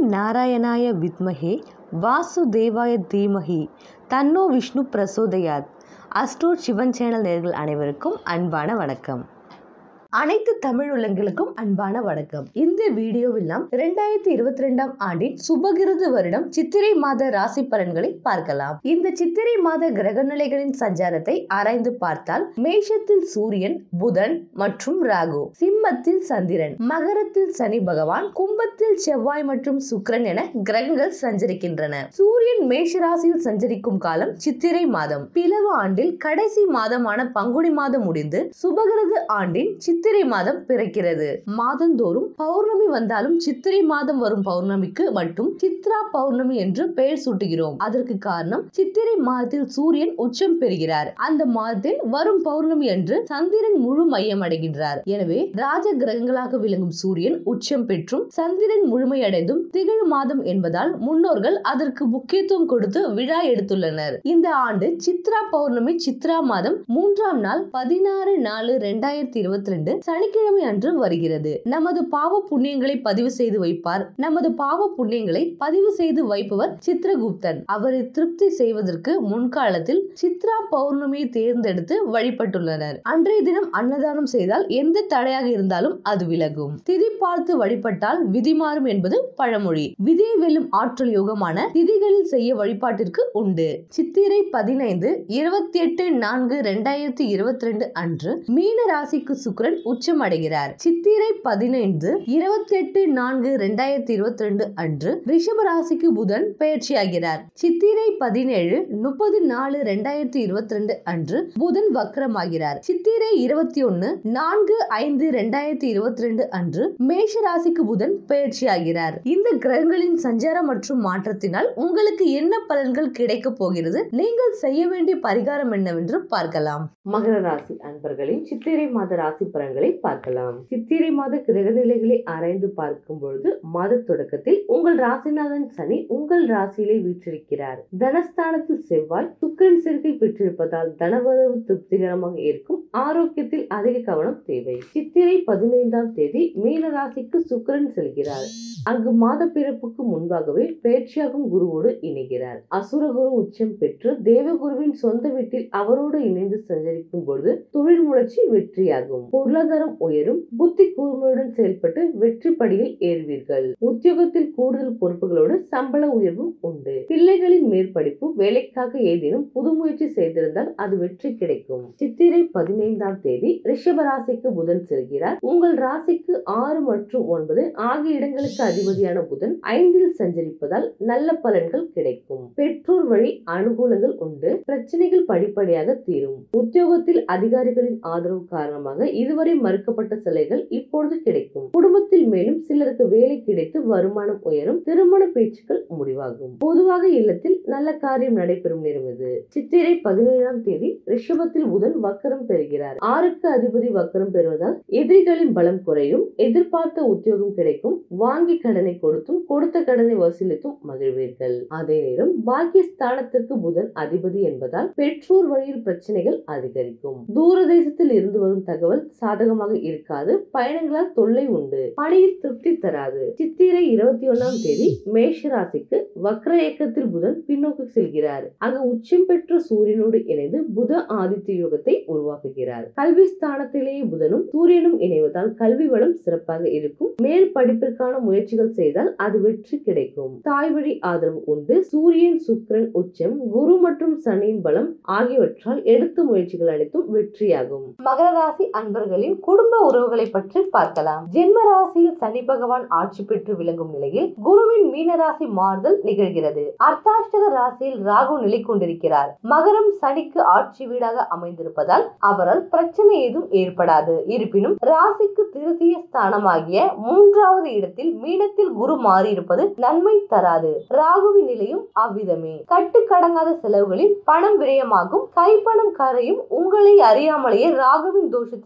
நாராயணாய வித்மஹே வாசுதேவாய தீமஹி தன்னோ விஷ்ணு பிரசோதயாத் அஸ்ட்ரோட் சிவன் சேனல் நேர்கள் அனைவருக்கும் அன்பான வணக்கம் அனைத்து தமிழ் உள்ளங்களுக்கும் அன்பான வணக்கம் இந்த வீடியோவில் நாம் இரண்டாயிரத்தி இருபத்தி ரெண்டாம் ஆண்டின் சுபகிருது வருடம் சித்திரை மாத ராசி பலன்களை பார்க்கலாம் இந்த சித்திரை மாத கிரக நிலைகளின் சஞ்சாரத்தை ஆராய்ந்து பார்த்தால் மேஷத்தில் சூரியன் புதன் மற்றும் ராகு சிம்மத்தில் சந்திரன் மகரத்தில் சனி பகவான் கும்பத்தில் செவ்வாய் மற்றும் சுக்கிரன் என கிரகங்கள் சஞ்சரிக்கின்றன சூரியன் மேஷ ராசியில் சஞ்சரிக்கும் காலம் சித்திரை மாதம் பிளவு ஆண்டில் கடைசி மாதமான பங்குனி மாதம் முடிந்து சுபகிருது ஆண்டின் சித்திரை மாதம் பிறக்கிறது மாதந்தோறும் பௌர்ணமி வந்தாலும் சித்திரை மாதம் வரும் பௌர்ணமிக்கு மட்டும் சித்ரா பௌர்ணமி என்று பெயர் சூட்டுகிறோம் அதற்கு காரணம் சித்திரை மாதத்தில் சூரியன் உச்சம் பெறுகிறார் அந்த மாதத்தில் வரும் பௌர்ணமி அன்று சந்திரன் முழு மையம் அடைகின்றார் எனவே ராஜ கிரகங்களாக விளங்கும் சூரியன் உச்சம் பெற்றும் சந்திரன் முழுமையடைந்தும் திகழ் மாதம் என்பதால் முன்னோர்கள் அதற்கு முக்கியத்துவம் கொடுத்து விழா எடுத்துள்ளனர் இந்த ஆண்டு சித்ரா பௌர்ணமி சித்ரா மாதம் மூன்றாம் நாள் பதினாறு நாலு ரெண்டாயிரத்தி இருபத்தி ரெண்டு சனிக்கிழமை அன்று வருகிறது நமது பாவ புண்ணியங்களை பதிவு செய்து வைப்பார் நமது பாவ புண்ணியங்களை பதிவு செய்து வைப்பவர் சித்திரகுப்தன் அவரை திருப்தி செய்வதற்கு முன்காலத்தில் சித்ரா பௌர்ணமியை தேர்ந்தெடுத்து வழிபட்டுள்ளனர் அன்றைய தினம் அன்னதானம் செய்தால் எந்த தடையாக இருந்தாலும் அது விலகும் திதி பார்த்து வழிபட்டால் விதி மாறும் என்பது பழமொழி விதியை வெல்லும் ஆற்றல் யோகமான திதிகளில் செய்ய வழிபாட்டிற்கு உண்டு சித்திரை பதினைந்து இருபத்தி எட்டு நான்கு ரெண்டாயிரத்தி இருபத்தி ரெண்டு அன்று மீன ராசிக்கு சுக்கிரன் உச்சம் அடைகிறார் சித்திரை பதினைந்து இருபத்தி எட்டு நான்கு ரெண்டாயிரத்தி இருபத்தி ரெண்டு அன்று ரிஷப ராசிக்கு புதன் பயிற்சியாகிறார் சித்திரை பதினேழு முப்பது நாலு ரெண்டாயிரத்தி இருபத்தி ரெண்டு அன்று புதன் வக்ரமாகிறார் சித்திரை இருபத்தி ஒன்னு நான்கு ஐந்து ரெண்டாயிரத்தி இருபத்தி ரெண்டு அன்று மேஷ ராசிக்கு புதன் பயிற்சியாகிறார் இந்த கிரகங்களின் சஞ்சாரம் மற்றும் மாற்றத்தினால் உங்களுக்கு என்ன பலன்கள் கிடைக்க போகிறது நீங்கள் செய்ய வேண்டிய பரிகாரம் என்னவென்று பார்க்கலாம் மகர ராசி அன்பர்களின் சித்திரை மாத ராசி பலன்களை பார்க்கலாம் சித்திரை மாத கிரகநிலைகளை ஆராய்ந்து பார்க்கும் பொழுது மாத தொடக்கத்தில் உங்கள் ராசிநாதன் சனி உங்கள் ராசியிலே வீற்றிருக்கிறார் தனஸ்தானத்தில் செவ்வாய் சுக்கிரன் சேர்க்கை பெற்றிருப்பதால் தனவரவு திருப்திகரமாக இருக்கும் ஆரோக்கியத்தில் அதிக கவனம் தேவை சித்திரை பதினைந்தாம் தேதி மீன ராசிக்கு சுக்கிரன் செல்கிறார் அங்கு மாத பிறப்புக்கு முன்பாகவே பயிற்சியாகும் குருவோடு இணைகிறார் அசுரகுரு உச்சம் பெற்று தேவகுருவின் சொந்த வீட்டில் அவரோடு இணைந்து சஞ்சரிக்கும் பொழுது தொழில் முயற்சி வெற்றியாகும் பொருளாதாரம் உயரும் புத்தி கூர்மையுடன் செயல்பட்டு வெற்றி படியில் ஏறுவீர்கள் உத்தியோகத்தில் கூடுதல் பொறுப்புகளோடு சம்பள உயர்வும் உண்டு பிள்ளைகளின் மேற்படிப்பு வேலைக்காக ஏதேனும் புது முயற்சி செய்திருந்தால் அது வெற்றி கிடைக்கும் சித்திரை பதினைந்தாம் தேதி ரிஷப ராசிக்கு புதன் செல்கிறார் உங்கள் ராசிக்கு ஆறு மற்றும் ஒன்பது ஆகிய இடங்களுக்கு அதிபதியான புதன் ஐந்தில் சஞ்சரிப்பதால் நல்ல பலன்கள் கிடைக்கும் பெற்றோர் வழி அனுகூலங்கள் உண்டு பிரச்சனைகள் படிப்படியாக தீரும் உத்தியோகத்தில் அதிகாரிகளின் ஆதரவு காரணமாக இதுவரை மறுக்கப்பட்ட சிலைகள் இப்பொழுது கிடைக்கும் குடும்பத்தில் மேலும் சிலருக்கு வேலை கிடைத்து வருமானம் உயரும் திருமண பேச்சுக்கள் முடிவாகும் பொதுவாக இல்லத்தில் நல்ல காரியம் நடைபெறும் நேரம் இது சித்திரை பதினேழாம் தேதி ரிஷபத்தில் புதன் வக்கரம் பெறுகிறார் ஆறுக்கு அதிபதி வக்கரம் பெறுவதால் எதிரிகளின் பலம் குறையும் எதிர்பார்த்த உத்தியோகம் கிடைக்கும் வாங்கி கடனை கொடுத்தும் கொடுத்த கடனை வசூலித்தும் மகிழ்வீர்கள் அதே நேரம் பாக்கிய ஸ்தானத்திற்கு புதன் அதிபதி என்பதால் பெற்றோர் வழியில் பிரச்சனைகள் அதிகரிக்கும் தூர தேசத்தில் இருந்து வரும் தகவல் சாதகமாக இருக்காது பயணங்களால் தொல்லை உண்டு பணியில் திருப்தி தராது சித்திரை இருபத்தி ஒன்னாம் தேதி மேஷ ராசிக்கு வக்ர இயக்கத்தில் புதன் பின்னோக்கி செல்கிறார் அங்கு உச்சம் பெற்ற சூரியனோடு இணைந்து புத ஆதித்ய யோகத்தை உருவாக்குகிறார் கல்வி ஸ்தானத்திலேயே புதனும் சூரியனும் இணைவதால் கல்வி வளம் சிறப்பாக இருக்கும் மேல் படிப்பிற்கான முயற்சிகள் செய்தால் அது வெற்றி கிடைக்கும் தாய் வழி ஆதரவு உண்டு சூரியன் சுக்கிரன் உச்சம் குரு மற்றும் சனியின் பலம் ஆகியவற்றால் எடுத்த முயற்சிகள் அனைத்தும் வெற்றியாகும் மகர ராசி அன்பர்களின் குடும்ப உறவுகளை பற்றி பார்க்கலாம் ஜென்ம ராசியில் சனி பகவான் ஆட்சி பெற்று விளங்கும் நிலையில் குருவின் மீன ராசி மாறுதல் நிகழ்கிறது அர்த்தாஷ்டக ராசியில் ராகு நிலை கொண்டிருக்கிறார் மகரம் சனிக்கு ஆட்சி வீடாக அமைந்திருப்பதால் அவரால் பிரச்சனை ஏதும் ஏற்படாது இருப்பினும் ராசிக்கு திருத்திய ஸ்தானமாகிய மூன்றாவது இடத்தில் மீனத்தில் குரு மாறியிருப்பது நன்மை தராது ராகுவின் நிலையும் அவ்விதமே கட்டுக்கடங்காத செலவுகளில் பணம் விரயமாகும் கைப்பணம் கரையும் உங்களை அறியாமலேயே ராகுவின் தோஷத்தினால்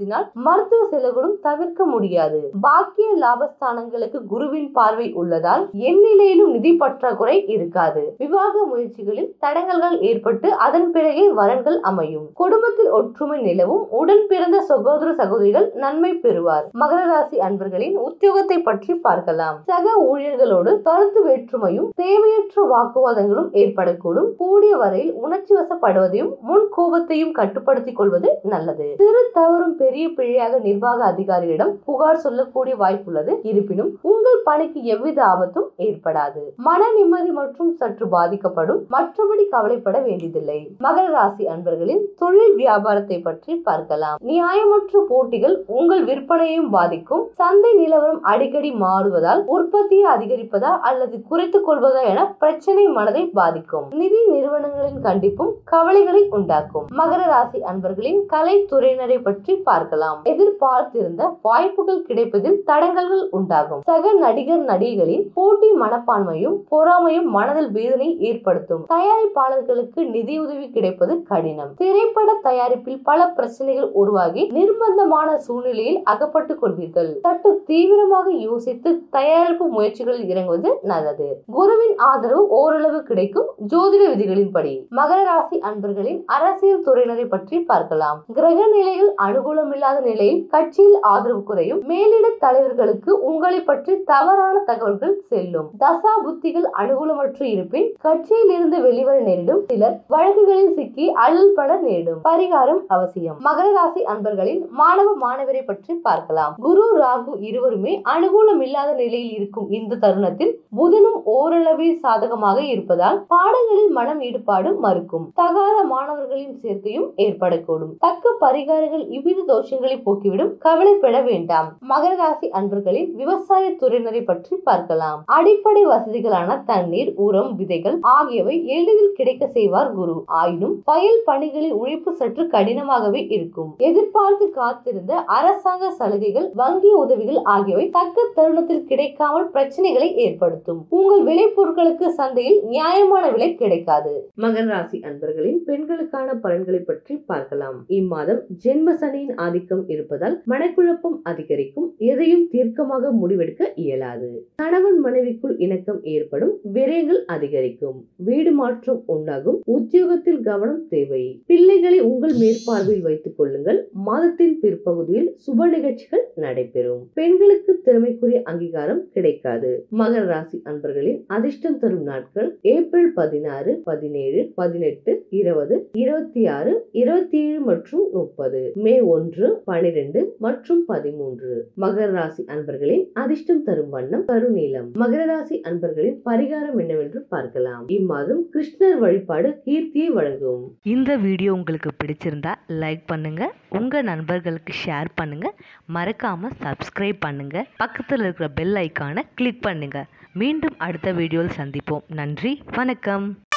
மருத்துவ செலவுகளும் தவிர்க்க முடியாது பாக்கிய லாபஸ்தானங்களுக்கு குருவின் பார்வை உள்ளதால் எந்நிலையிலும் நிதி பற்றாக்குறை இருக்காது விவாக முயற்சிகளில் தடங்கல்கள் ஏற்பட்டு அதன் பிறகே வரன்கள் அமையும் குடும்பத்தில் ஒற்றுமை நிலவும் உடன் பிறந்த சகோதர சகோதரிகள் நன்மை பெறுவார் மகர ராசி அன்பர்களின் உத்தியோகத்தை பற்றி பார்க்கலாம் சக ஊழியர்களோடு கருத்து வேற்றுமையும் தேவையற்ற வாக்குவாதங்களும் ஏற்படக்கூடும் கூடிய வரையில் உணர்ச்சி வசப்படுவதையும் முன் கோபத்தையும் கட்டுப்படுத்திக் கொள்வது நல்லது சிறு தவறும் பெரிய பிழையாக நிர்வாக அதிகாரிகளிடம் புகார் சொல்லக்கூடிய வாய்ப்புள்ளது இருப்பினும் உங்கள் பணிக்கு எவ்வித ஆபத்தும் ஏற்படாது மன நிம்மதி மற்றும் சற்று பாதிக்கப்படும் மற்றபடி கவலைப்பட வேண்டியதில்லை மகர ராசி அன்பர்களின் தொழில் வியாபாரத்தை பற்றி பார்க்கலாம் நியாயமற்ற போட்டிகள் உங்கள் விற்பனையையும் பாதிக்கும் சந்தை நிலவரம் அடிக்கடி மாறுவதால் உற்பத்தியை அதிகரிப்பதா அல்லது குறைத்துக் கொள்வதா என பிரச்சனை மனதை பாதிக்கும் நிதி நிறுவனங்களின் கண்டிப்பும் கவலைகளை உண்டாக்கும் மகர ராசி அன்பர்களின் கலைத்துறையினரை பற்றி பார்க்கலாம் எதிர்பார்த்திருந்த வாய்ப்புகள் கிடைப்பதில் தடங்கல்கள் உண்டாகும் சக நடிகர் நடிகைகளின் போட்டி மனப்பான்மையும் பொறாமையும் மனதில் வேதனை ஏற்படுத்தும் தயாரிப்பாளர்களுக்கு நிதியுதவி கிடைப்பது கடினம் திரைப்பட தயாரிப்பில் பல பிரச்சனைகள் உருவாகி நிர்பந்தமான சூழ்நிலையில் அகப்பட்டுக் கொள்வீர்கள் சற்று தீவிரமாக யோசித்து தயாரிப்பு முயற்சிகளில் இறங்குவது நல்லது குருவின் ஆதரவு ஓரளவு கிடைக்கும் ஜோதிட விதிகளின்படி மகர ராசி அன்பர்களின் அரசியல் துறையினரை பற்றி பார்க்கலாம் கிரக நிலைகள் அனுகூலமில்லாத நிலையில் கட்சியில் ஆதரவு குறையும் மேலிட தலைவர்களுக்கு உங்களை பற்றி தவறான தகவல்கள் செல்லும் தசா புத்திகள் அனுகூலமற்று இருப்பின் கட்சியில் இருந்து வெளிவர நேரிடும் சிலர் வழக்குகளில் சிக்கி அல்லல் பட நேரிடும் பரிகாரம் அவசியம் மகர ராசி அன்பர்களின் மாணவ மாணவரை பற்றி பார்க்கலாம் குரு ராகு இருவருமே அனுகூலம் இல்லாத நிலையில் இருக்கும் இந்த தருணத்தில் புதனும் ஓரளவே சாதகமாக இருப்பதால் பாடங்களில் மனம் ஈடுபாடு மறுக்கும் தகாத மாணவர்களின் சேர்க்கையும் ஏற்படக்கூடும் தக்க பரிகாரங்கள் இவ்வித தோஷங்களை போக்கிவிடும் கவலைப்பட வேண்டாம் மகர ராசி அன்பர்களின் விவசாய துறையினரை பற்றி பார்க்கலாம் அடிப்படை வசதிகளான தண்ணீர் உரம் விதைகள் ஆகியவை எளிதில் கிடைக்க செய்வார் குரு ஆயினும் வயல் பணிகளில் உழைப்பு சற்று கடினமாகவே இருக்கும் எதிர்பார்த்து காத்திருந்த அரசாங்க சலுகைகள் வங்கி உதவிகள் ஆகியவை தக்க தருணத்தில் கிடைக்காமல் பிரச்சனைகளை ஏற்படுத்தும் உங்கள் விளைபொருட்களுக்கு சந்தையில் நியாயமான விலை கிடைக்காது மகர ராசி அன்பர்களின் பெண்களுக்கான பலன்களை பற்றி பார்க்கலாம் இம்மாதம் ஜென்ம சனியின் ஆதிக்கம் இருப்பதால் மனக்குழப்பம் அதிகரிக்கும் எதையும் தீர்க்கமாக முடிவெடுக்க இயலாது கணவன் மனைவிக்குள் இணக்கம் ஏற்படும் விரயங்கள் அதிகரிக்கும் வீடு மாற்றம் உண்டாகும் உத்தியோகத்தில் கவனம் தேவை பிள்ளைகளை உங்கள் மேற்பார்வையில் வைத்துக் கொள்ளுங்கள் மாதத்தின் பிற்பகுதியில் சுப நிகழ்ச்சிகள் நடைபெறும் பெண்களுக்கு திறமைக்குரிய அங்கீகாரம் கிடைக்காது மகர ராசி அன்பர்களின் அதிர்ஷ்டம் தரும் நாட்கள் ஏப்ரல் பதினாறு பதினேழு பதினெட்டு இருபது இருபத்தி ஆறு இருபத்தி ஏழு மற்றும் முப்பது மே ஒன்று பனிரெண்டு மற்றும் பதிமூன்று மகர ராசி அன்பர்களின் அதிர்ஷ்டம் தரும் வண்ணம் கருநீலம் மகர ராசி அன்பர்களின் பரிகாரம் என்னவென்று பார்க்கலாம் இம்மாதம் கிருஷ்ணர் வழிபாடு கீர்த்தியை வழங்கும் இந்த வீடியோ உங்களுக்கு பிடிச்சிருந்தா லைக் பண்ணுங்க உங்க நண்பர்களுக்கு ஷேர் பண்ணுங்க மறக்காம சப்ஸ்கிரைப் பண்ணுங்க பக்கத்தில் இருக்கிற பெல் ஐக்கானை கிளிக் பண்ணுங்க மீண்டும் அடுத்த வீடியோவில் சந்திப்போம் நன்றி வணக்கம்